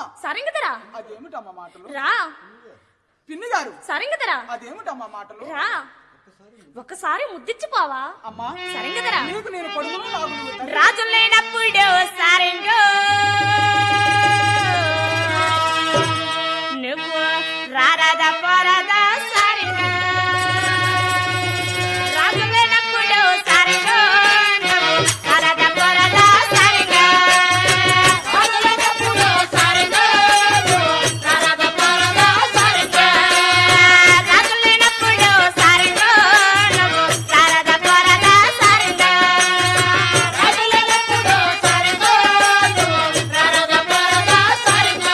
సరింగదరా అదేమిటమ్మా మాటలు రా పిన్ని గారు సరింగదరా అదేమిటమ్మా మాటలు రా ఒకసారి ముద్దిచ్చిపోవా అమ్మా సరింగదరా నీకు నేను కొడుకును నాకు నువ్వు తండ్రి. రాజు లేనప్పుడు సరింగో నువ్వు రారాద పోరాదా సరింగో రాజు లేనప్పుడు సరింగో నువ్వు రారాద పోరాదా సరింగో రాజు లేనప్పుడు సరింగో నువ్వు రారాద పోరాదా సరింగో రాజు లేనప్పుడు సరింగో నువ్వు రారాద పోరాదా సరింగో రాజు లేనప్పుడు సరింగో నువ్వు రారాద పోరాదా సరింగో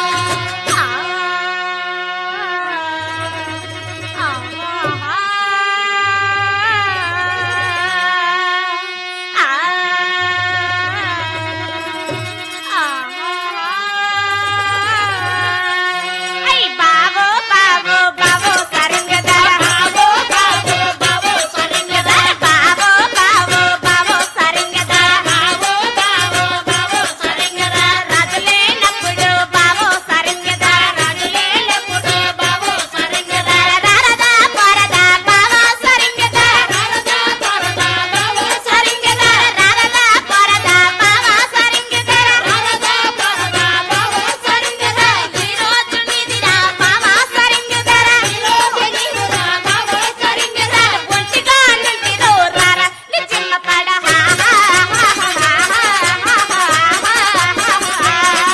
రాజులేనప్పుడు బావో సరింగదా రాజులేనప్పుడు బావో సరింగదా రారదా పరదా బావో సరింగదా రారదా పరదా బావో సరింగదా రారదా పరదా బావో సరింగదా రారదా పరదా బావో సరింగదా ఈ రోజు నీదిరా బావో సరింగదా ఈ రోజు నీదిరా బావో సరింగదా ఒంటిగా నింటిదో రారా నీ చిన్న పడ హా హా హా హా హా హా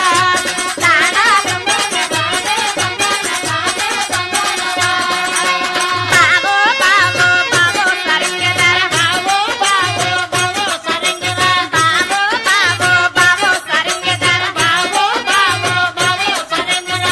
బావో బావో బావో సరింగదర బావో బావో బావో సరింగదర బావో బావో బావో సరింగదర బావో బావో బావో సరింగదర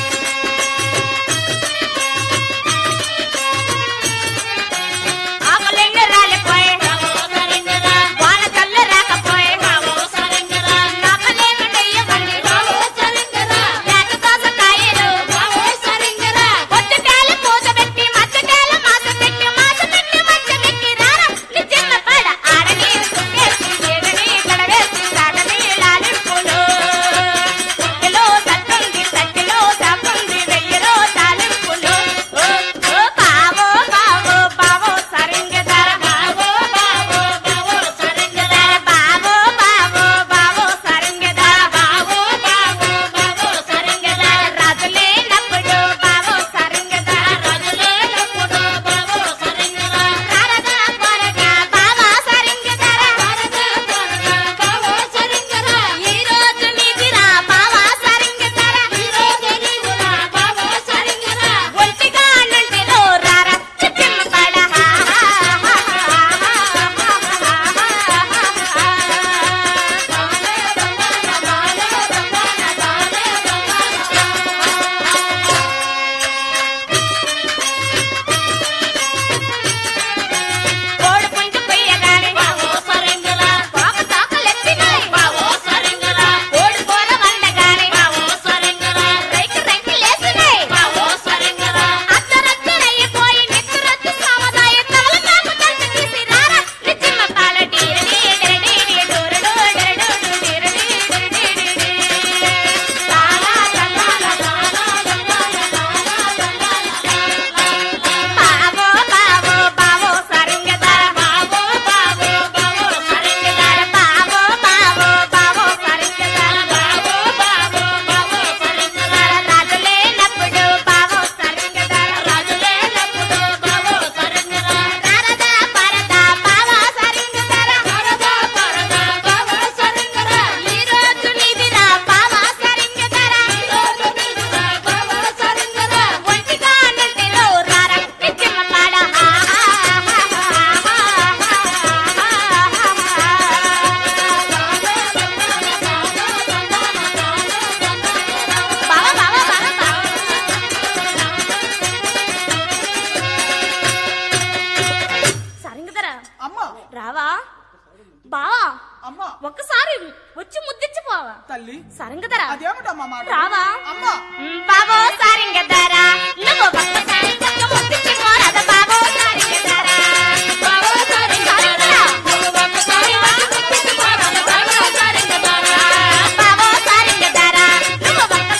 ఆకలింగ రాలిపోయే బావో సరింగదర వాన కళ్ళ రాకపోయే బావో సరింగదర నాకలేమి నెయ్యవండి బావో సరింగదర లేక దోసకాయలు బావో సరింగదర ఒత్తికాయలు పూత పెట్టి మచ్చకాయలు మాస పెట్టి మాస పెట్టి మచ్చ పెట్టి రారా నిజంగా పడ ఆడని సుక్కేసి ఏగని గడవేసి సాగని లాలింపులు తొక్కిలో సత్తుంది తక్కిలో సాపుంది వెయ్యిలో తాలింపులు ఓ ఓ బావో బావో బావో సరింగదర బావో బావో బావో సరింగదర బావో బావో బావో సరింగదర బావో బావో బావో సరింగదర రాజులేనప్పుడు బావో సరింగదర రాజులేనప్పుడు బావో సరింగదర రారదా పరదా బావో సరింగదర రారదా పరదా బావో సరింగదర ఈ రోజు నీదిరా బావో సరింగదర ఈ రోజు నీదిరా బావో సరింగదర ఒంటిగా నుండిలో రారా చిమ్మ పడ హా హా కోడి పుంజు కొయ్యగానే బావో సరింగల పాప తాకలెత్తినాయి బావో సరింగల కోడి కూర వండగానే బావో సరింగల రైక రైకలేసినాయి బావో సరింగల అత్తరత్తరయ్యిపోయి నిత్తరత్తు సామదాయ తవల తాకు తంట తీసి రారా నిచ్చిమ్మ పాల డీరడి డరడి డోరడో డరడో డీరడి డరడి లాలా లాలా బావో బావో బావో సరింగదర బావో బావో బావో సరింగదర బావో బావో బావో సరింగదర బావో బావో బావో సరింగదర రాజులేనప్పుడు బావో సరింగదర రాజులేనప్పుడు బావో సరింగదర రారదా పరదా బావో సరింగదర రారదా పరదా బావో సరింగదర ఈ రోజు నీదిరా బావో సరింగదర ఈ రోజు నీదిరా బావో సరింగదర ఒంటిగా నింటిలో రారా నిత్యమ పాడ హా బావా బావా బావా బావా సరింగదరా అమ్మా రావా బావా అమ్మా ఒక్కసారి వచ్చి ముద్దిచ్చిపోవా తల్లి సరింగదరా అదేమిటమ్మా మాట రావా అమ్మా బావో సరింగదరా నువ్వు ఒక్కసారి వచ్చి ముద్దిచ్చిపోరాద బావో సరింగదరా బావో సరింగదరా నువ్వు ఒక్కసారి వచ్చి ముద్దిచ్చిపోరాద బావో సరింగదరా బావో సరింగదరా నువ్వు ఒక్క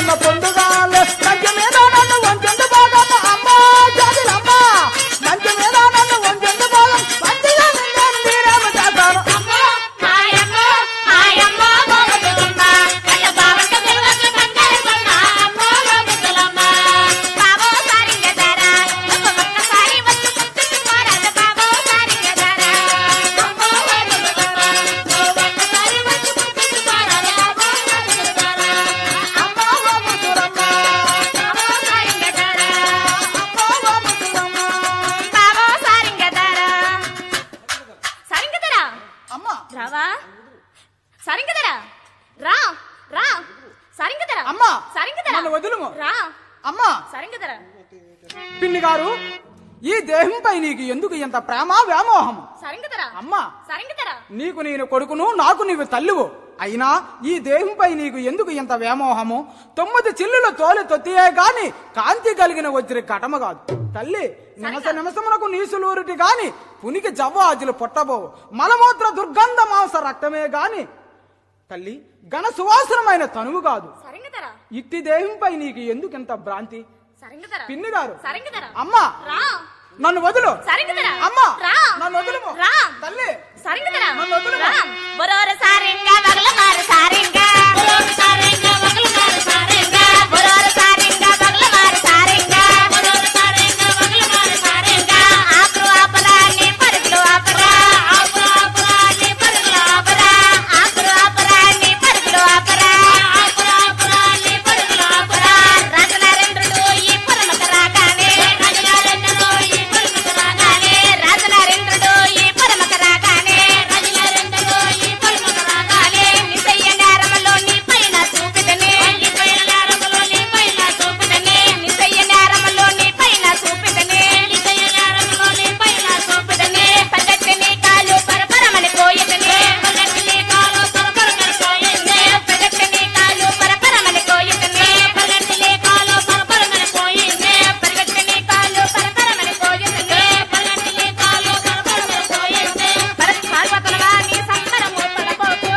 నన్ను పొందుగాలే మంచి మీద నన్ను వంచెందు భాగం అమ్మ జాతిలమ్మ మంచి మీద నన్ను వంచెందు భాగం మంచిగా నిన్ను మీరేమి చేస్తారు అమ్మో హాయమ్మో హాయమ్మో మోగుతులమ్మ కళ్ళ బావంట పిల్లల బంగారు బొమ్మ అమ్మో మోగుతులమ్మ బావో సారింగదారా ఒక్క ఒక్కసారి వచ్చి ముట్టుకు పోరాద బావో సారింగదారా అమ్మో మోగుతులమ్మ ఒక్కసారి వచ్చి ముట్టుకు పోరాద అమ్మో మోగుతులమ్మ అమ్మ బాబుతులమ్మ బావో సారింగదారా అమ్మ బాబుతులమ్మ బావో సారింగదారా సారింగదారా అమ్మ రావా సరింగదరా రా రా సరింగదరా అమ్మా, సరింగదరా నన్ను వదులుము. రా అమ్మ సరింగదరా పిన్ని గారు ఈ దేహంపై నీకు ఎందుకు ఇంత ప్రేమ వ్యామోహము సరింగదరా అమ్మా సరింగదరా నీకు నేను కొడుకును నాకు నీవు తల్లివు అయినా ఈ దేహంపై నీకు ఎందుకు ఇంత వ్యామోహము తొమ్మిది చిల్లులు తోలి తొత్తియే గాని కాంతి కలిగిన వచ్చిన కటమ కాదు తల్లి నిమస నిమసమునకు నీసులూరుటి గాని పునికి జవ్వాజులు పొట్టబోవు మలమూత్ర దుర్గంధ మాంస రక్తమే గాని తల్లి ఘన సువాసనమైన తనువు కాదు సరింగదరా ఇట్టి దేహంపై నీకు ఎందుకు ఇంత భ్రాంతి సరింగదరా పిన్ని గారు సరింగదరా అమ్మా రా నన్ను వదులు సరింగదరా అమ్మా రా నన్ను వదులుము రా తల్లి సరింగదరా నన్ను వదులుమా. రా బొరోరు సారింగా వగల మారు సారింగా బొరోరు సారింగా వగల మారు సారింగా బొరోరు సారింగా వగల మారు సారింగా బొరోరు సారింగా వగల మారు సారింగా ఆకులు ఆపరా నీ పరుగులు ఆపరా ఆకులు ఆపరా నీ పరుగులు ఆపరా ఆకులు ఆపరా నీ పరుగులు ఆపరా ఆకులు ఆపరా నీ పరుగులు ఆపరా రాజనరేంద్రుడు ఈ పురమక రాగానే రాజనరేంద్రుడు ఈ పురమక రాగానే రాజనరేంద్రుడు ఈ పురమక రాగానే రాజనరేంద్రుడు ఈ పురమక రాగానే నిసయ్య నేరములో నీ పైన చూపిదనే నిసయ్య నేరములో నీ పైన చూపిదనే నిసయ్య నేరములో నీ పైన చూపిదనే నిసయ్య నేరములో నీ పైన చూపిదనే పగట్టి నీ కాలు పరపరమని పోయదనే పగట్టి నీ కాలు పరపరమని పోయదనే పగట్టి నీ కాలు పరపరమని పోయదనే పగట్టి నీ కాలు పరపరమని పోయదనే పగట్టి నీ కాలు పరపరమని పోయదనే పగట్టి నీ కాలు పరపరమని పోయదనే పరత్ పార్వతలవా నీ సంబరము పడబోకు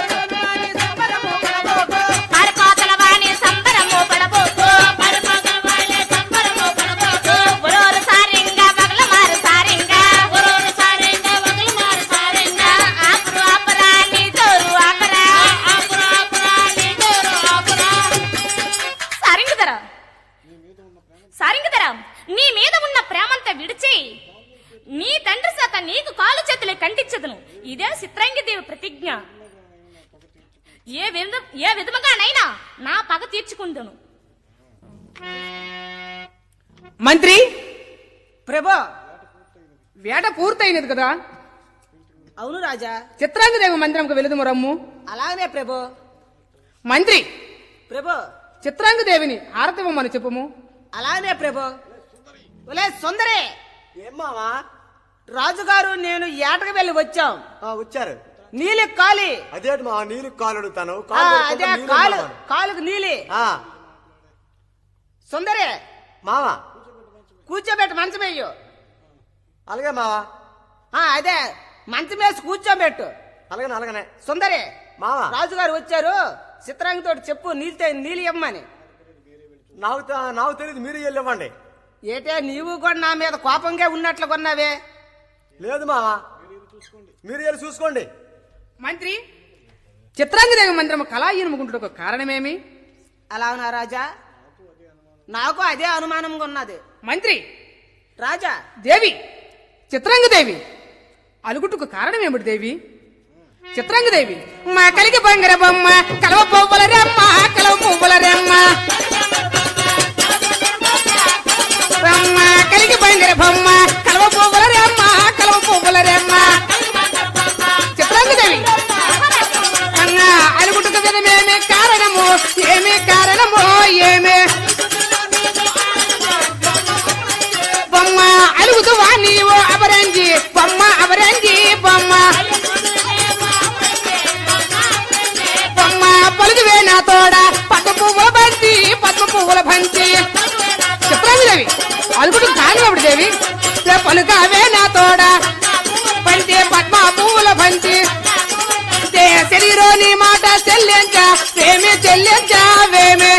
పారిపోతలవా నీ సంబరము పడబోకు పారిపోతలవా నీ సంబరము పడబోకు ఒరోరు సారింగా వగల మారు సారింగా ఒరోరు సారింగా వగల మారు సారింగా ఆపురు ఆపరా నీ జోరు ఆపరా ఆపురు ఆపరా నీ జోరు ఆపరా సారింగదరా సారింగదరా నీ మీద ఉన్న ప్రేమంతా విడిచి నీ తండ్రి శాత నీకు కాలు చేతులే కంటించదును ఇదే చిత్రంగి దేవి ప్రతిజ్ఞ ఏ విధ ఏ విధముగానైనా నా పగ తీర్చుకుందును మంత్రి ప్రభా వేట పూర్తయినది కదా అవును రాజా చిత్రాంగదేవి మందిరంకు వెళుదుము రమ్ము అలాగనే ప్రభు మంత్రి ప్రభు చిత్రాంగదేవిని ఆరతివ్వమని చెప్పుము అలాగనే ప్రభు ఒలే సుందరే ఏం మావా రాజుగారు నేను ఏటకు వెళ్ళి వచ్చాం ఆ, వచ్చారు నీలి కాలి అదేంటి మా నీళ్ళు కాలు అడుగుతాను ఆ, కాలు అదే పట్టుకుంటే నీళ్ళు కాలు ఇవ్వమన్నాను. కాలుకు నీలి ఆ, సుందరే మావా కూర్చోబెట్టు మంచం వేయు అలాగే మావా ఆ, అదే మంచం వేసి కూర్చోబెట్టు అలాగనే అలాగనే సుందరే మావా రాజుగారు వచ్చారు చిత్రాంగితో చెప్పు నీళ్ళతో నీళ్ళు ఇమ్మని నాకు తె- నాకు తెలియదు మీరు వెళ్ళి ఇవ్వండి ఏటే నీవు కూడా నా మీద కోపంగా ఉన్నట్లు కొన్నావే లేదు మావా మీరు వెళ్ళి చూసుకోండి మంత్రి చిత్రాంగదేవి మందిరం కళాహీనముకుంటుటకు కారణమేమి అలాగునా రాజా నాకు అదే అనుమానంగా ఉన్నది మంత్రి రాజా దేవి చిత్రాంగదేవి అలుగుట్టుకు కారణమేమిటి దేవి చిత్రాంగదేవి మా కలిగి బంగార బొమ్మ కలవ పువ్వుల రెమ్మ కలవ పువ్వుల రెమ్మ బొమ్మ కలిగి బంగార బొమ్మ కలవ పువ్వుల రెమ్మ కలవ పువ్వుల రెమ్మ చిత్రాంగదేవి అన్న అలుగుట్టుకు విధమేమి కారణము ఏమి కారణము ఏమి బొమ్మ అలుగుతువా నీవు అబరంజి బొమ్మ అబరంజి బొమ్మ బొమ్మ పలుకువే నా తోడ పద్మ పువ్వుల బంతి పద్మ పువ్వుల బంతి చెప్పరాంగి దేవి అలుగుడు కాని అప్పుడు దేవి రే పలుకావే నా తోడ బంతి పద్మ పువ్వుల బంతి దే శరీరో నీ మాట చెల్లించా వేమే చెల్లించా వేమే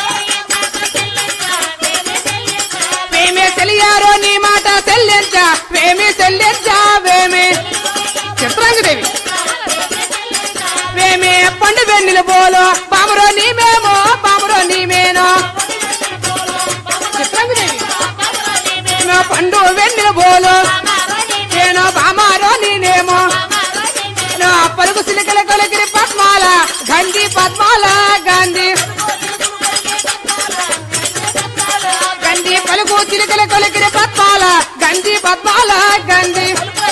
వేమే తెలియారో నీ మాట చెల్లించా వేమే చెల్లించా వేమే చిత్రాంగదేవి వేమే పండు వెన్నెల పోలో పామరో నీమేమో పామరో నీమేనో చిత్రాంగదేవి నా పండు వెన్నెల పోలో నేను బామారో నేనేమో నా పలుకు సిలికల కొలగిరి పద్మాల గంధి పద్మాల గాంధీ గంధి పలుకు చిలికల కొలగిరి పద్మాల గంధి పద్మాల గంధి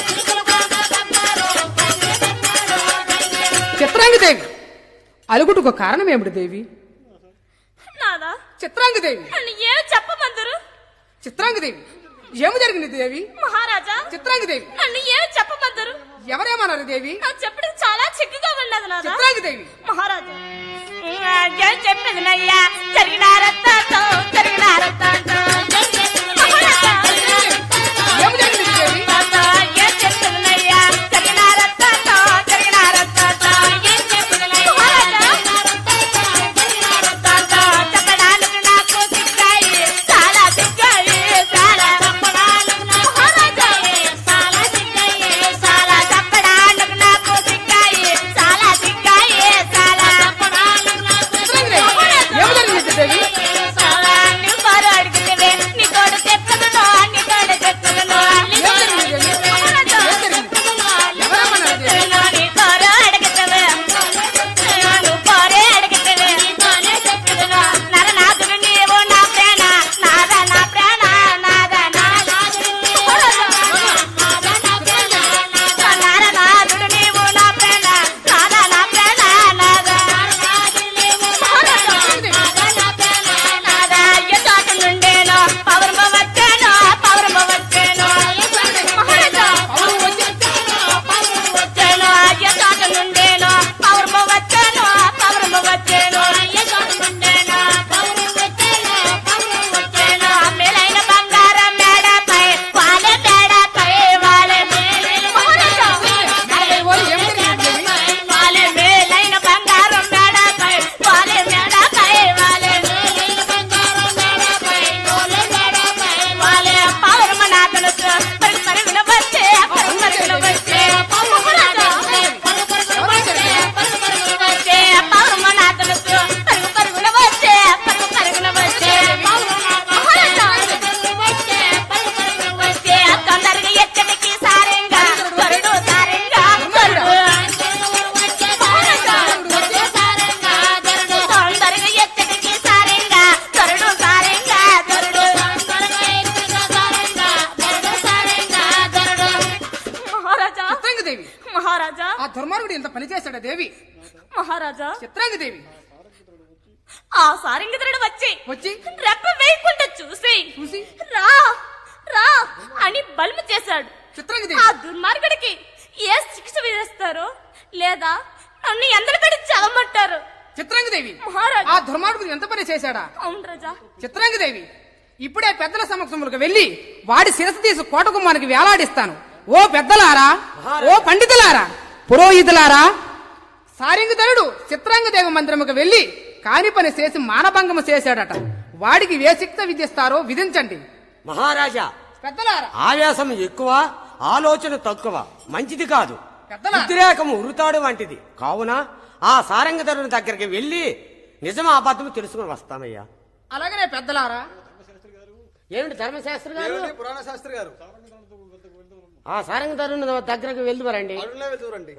చిత్రాంగదేవి అలుగుటకు కారణం ఏమిటి దేవి నాదా చిత్రాంగదేవి నన్ను ఏమి చెప్పమందరు చిత్రాంగదేవి ఏమి జరిగింది దేవి మహారాజా చిత్రాంగదేవి నన్ను ఏమి చెప్పమందరు ఎవరేమన్నారు దేవి నాకు చెప్పడం చాలా చిక్కుగా ఉన్నది నాదా చిత్రాంగదేవి మహారాజా ఏం చెప్పేది నయ్యా జరిగిన రత్తాతో జరిగిన రత్తాతో మహారాజా ఏమి జరిగింది దేవి తాతో, ఏం చెప్పేది నయ్యా జరిగిన రత్తాతో జరిగిన రత్తాతో ఏం చెప్పేది నయ్యా తాతో, చెప్పడానికి నాకు సిగ్గాయి చాలా సిగ్గాయి చాలా మహారాజా చాలా సిగ్గాయి చాలా చెప్పడానికి నాకు సిగ్గాయి చాలా సిగ్గాయి చాలా చిత్రాంగదేవి ఏమి జరిగింది దేవి చాలా నీ బారు అడిగితే నీ తోడు చెప్పుదును నీ తోడు చెప్పుదును ఏం జరిగింది దేవి ఏం జరిగింది ఎవరేమన్నారు దేవి నీ బారు అడిగితే నువ్వు బారే అడిగితే నరనాథుడు నీవు నా ప్రేణ నాద నా ప్రేణ నాద నరనాథుడు నీవు నా ప్రేణ నాద నా ప్రేణ నాద నాదా అయ్య తోట నుండేను పౌర్మ వచ్చాను పౌర్మ వచ్చాను మహారాజా వచ్చాను అయ్య తోట నుండేను పౌర్మ వచ్చాను పౌర్మ వచ్చాను వచ్చాను మేలైన బంగారం మేడపై వాలే మేడపై వాలే మహారాజా ఓరి ఏమి జరిగింది దేవి వాలే మేలైన బంగారం మేడపై వాలే మేడపై వాలే వాలే పౌర్మనాథను పరి పరి వినవచ్చే పరి పరి వినవచ్చే వచ్చే పౌర్మనాథను పరి పరి వినవచ్చే పరి పరి వినవచ్చే వచ్చే తొందరగా ఎచ్చటికి సారంగా త్వరడు సారంగా త్వరడు తొందరగా ఎచ్చటికి సారంగా త్వరడు సారంగా త్వరడు మహారాజా చిత్రాంగదేవి మహారాజా ఆ దుర్మార్గుడు ఇంత పని చేశాడా దేవి మహారాజా చిత్రాంగదేవి ఆ సారంగధరుడు వచ్చి వచ్చి రెప్ప వేయకుండా చూసి చూసి రా రా అని బల్ము చేశాడు చిత్రాంగదేవి ఆ దుర్మార్గుడికి ఏ శిక్ష విధిస్తారో లేదా నన్ను ఎందరికడి చదవమంటారు చిత్రాంగదేవి మహారాజా ఆ దుర్మార్గుడు ఎంత పని చేశాడా అవును రాజా చిత్రాంగదేవి ఇప్పుడే పెద్దల సమక్షములకు వెళ్లి వాడి శిరసు తీసి కోట గుమ్మానికి వేలాడిస్తాను ఓ పెద్దలారా ఓ పండితులారా పురోహితులారా సారింగధరుడు చిత్రాంగదేవి మందిరముకు వెళ్లి కాని పని చేసి మానభంగము చేశాడట వాడికి ఏ శిక్ష విధిస్తారో విధించండి మహారాజా పెద్దలారా ఆవేశం ఎక్కువ ఆలోచన తక్కువ మంచిది కాదు పెద్దలారా ఉద్రేకము ఉరుతాడు వంటిది కావున ఆ సారంగధరుని దగ్గరికి వెళ్ళి నిజం అబద్ధము తెలుసుకుని వస్తామయ్యా అలాగనే పెద్దలారా ఏమిటి ధర్మశాస్త్రి గారు ఏమిటి పురాణ శాస్త్రి గారు ఆ సారంగధరుని దగ్గరకు వెళ్ళివరండి అరుణ్లే వెళ్తురండి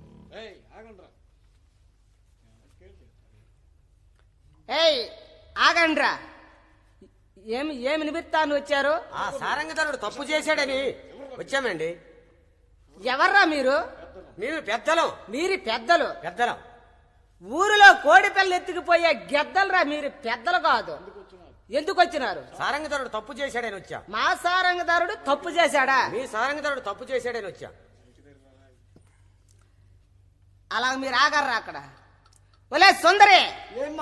ఏయ్ ఆగండ్రా ఏమి ఏమి నిమిత్తాన్ని వచ్చారు ఆ సారంగధరుడు తప్పు చేశాడని వచ్చామండి ఎవర్రా మీరు మేము పెద్దలం మీరు పెద్దలు పెద్దలం ఊరిలో కోడి పిల్ల ఎత్తుకుపోయే గెద్దలరా మీరు పెద్దలు కాదు ఎందుకు వచ్చినారు సారంగధరుడు తప్పు చేశాడని వచ్చా మా సారంగదారుడు తప్పు చేశాడా మీ సారంగధరుడు తప్పు చేశాడని వచ్చా అలా మీరు ఆగర్రా అక్కడ ఒలే సుందరి ఏమ్మా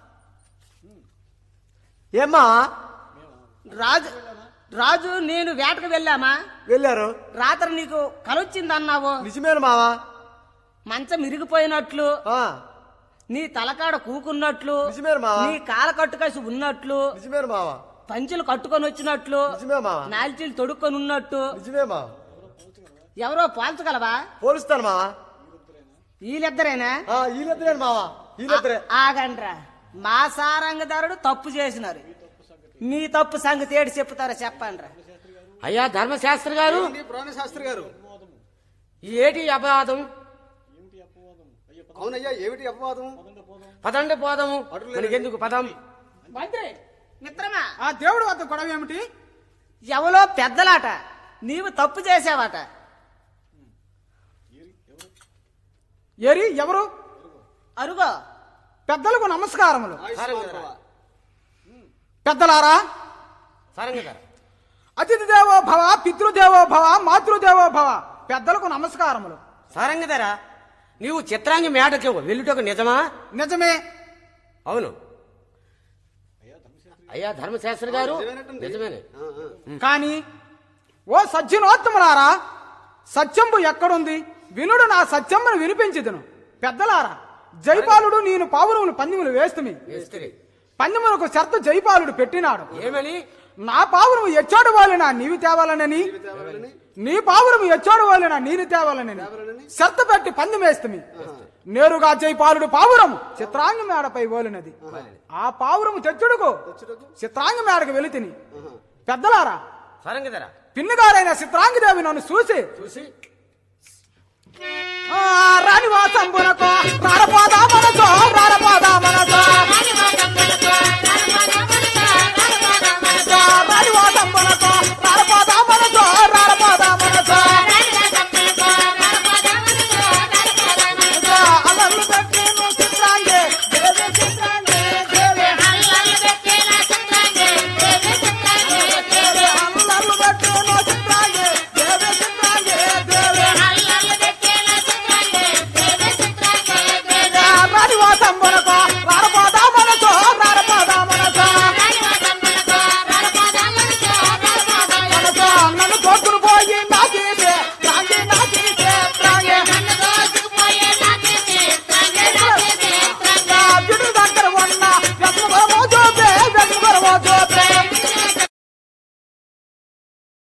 ఏమ్మా రాజు రాజు నేను వేటకు వెళ్ళామా వెళ్ళారు రాత్రి నీకు కలొచ్చింది అన్నావు నిజమేను మావా మంచం ఇరిగిపోయినట్లు ఆ, నీ తలకాడ కూకున్నట్లు నిజమేరు మావా. నీ కాల కట్టుకసి ఉన్నట్లు నిజమే మావా పంచులు కట్టుకొని వచ్చినట్లు నిజమే మావా నాల్చీలు తొడుక్కొని ఉన్నట్టు నిజమే మావా ఎవరో పోల్చగలవా పోలుస్తాను మావా వీళ్ళిద్దరేనా ఆ, వీళ్ళిద్దరే మావా వీళ్ళిద్దరే ఆ- ఆగండ్రా మా సారంగదారుడు తప్పు చేసినారు మీ తప్పు సంగతి ఏడు చెప్తారో చెప్పండ్రా అయ్యా ధర్మశాస్త్రి గారు శాస్త్రి గారు ఈ ఏటి అపవాదం అవునయ్యా ఏమిటి అపవాదం పదండి పోదాము మనకెందుకు పదం మంత్రి మిత్రమా ఆ దేవుడు వద్ద గొడవ ఏమిటి ఎవలో పెద్దలాట నీవు తప్పు చేసావట ఏరి ఎవరు అరుగో పెద్దలకు నమస్కారములు సారంగధర పెద్దలారా సారంగధర అతిథి దేవో భవ పితృదేవో భవ మాతృదేవో భవ పెద్దలకు నమస్కారములు సారంగధర నీవు చిత్రాంగి మేటకి వెళ్ళుటకు నిజమా నిజమే అవును అయ్యా ధర్మశాస్త్రి గారు నిజమేనే కాని ఓ సజ్జనోత్తములారా సత్యంబు ఎక్కడుంది వినుడు నా సత్యమ్మను వినిపించదును పెద్దలారా జైపాలుడు నేను పావురములు పందిములు వేస్తుమి మేస్త్రి పందిములకు షర్తు జైపాలుడు పెట్టినాడు ఏమని నా పావురము ఎచ్చోడు వాళ్ళనా నీవి తేవాలనని నీ పావురము ఎచ్చోడు వాళ్ళనా నేను తేవాలనని షర్తు పెట్టి పందెం వేస్తుమి నేరుగా జైపాలుడు పావురము చిత్రాంగ మేడపై ఓలినది ఆ పావురము తెచ్చుడుకు చిత్రాంగ మేడకు వెళితిని పెద్దలారా సారంగధర పిన్నిగారైన చిత్రాంగదేవి నన్ను చూసి చూసి ఆ, రాణివాసంబునకు రారపోదా మనతో రారపోదా మనతో రాని